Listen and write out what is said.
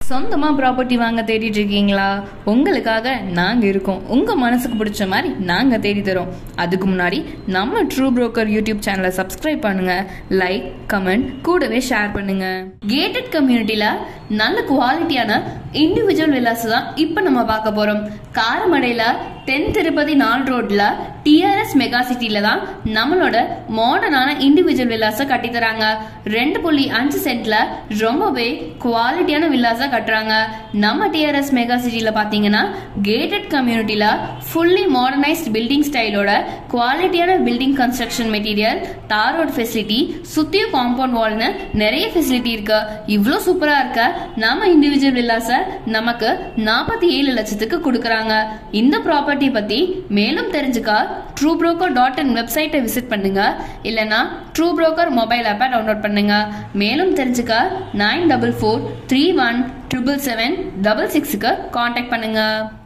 சொந்தமாக ப்ராப்பர்ட்டி வாங்க தேடிட்டு இருக்கீங்களா உங்களுக்காக நாங்கள் இருக்கோம் உங்கள் மனசுக்கு பிடிச்ச மாதிரி நாங்கள் தேடி தரோம் அதுக்கு முன்னாடி நம்ம ட்ரூ புரோக்கர் யூடியூப் சேனலை சப்ஸ்கிரைப் பண்ணுங்க லைக் கமெண்ட் கூடவே ஷேர் பண்ணுங்க கேட்டட் கம்யூனிட்டியில் நல்ல குவாலிட்டியான இண்டிவிஜுவல் வில்லாஸ் தான் இப்போ நம்ம பார்க்க போகிறோம் காரமடையில் தென் திருப்பதி நாள் ரோட்ல டிஆர்எஸ் மெகா சிட்டில தான் நம்மளோட மாடர்னான இண்டிவிஜுவல் வில்லாஸை கட்டித்தராங்க ரெண்டு புள்ளி அஞ்சு சென்ட்ல ரொம்பவே குவாலிட்டியான வில்லாஸை கட்டுறாங்க நம்ம டிஆர்எஸ் மெகா சிட்டில பாத்தீங்கன்னா கேட்டட் கம்யூனிட்டில ஃபுல்லி மாடர்னைஸ்ட் பில்டிங் ஸ்டைலோட குவாலிட்டியான building construction material tar road facility சுத்தியும் காம்பவுண்ட் வால்னு நிறைய ஃபெசிலிட்டி இருக்கு இவ்வளோ சூப்பரா இருக்க நம்ம இண்டிவிஜுவல் வில்லாஸை நமக்கு நாற்பத்தி ஏழு லட்சத்துக்கு கொடுக்குறாங்க இந்த ப்ராப்பர்ட்டி பத்தி மேலும் தெரிஞ்சுக்க ட்ரூ புரோக்கர் டாட் இன் வெப்சைட்டை விசிட் பண்ணுங்க இல்லைன்னா ட்ரூ புரோக்கர் மொபைல் ஆப்பை டவுன்லோட் பண்ணுங்க மேலும் தெரிஞ்சுக்க nine double four three one triple seven double சிக்ஸுக்கு காண்டாக்ட் பண்ணுங்க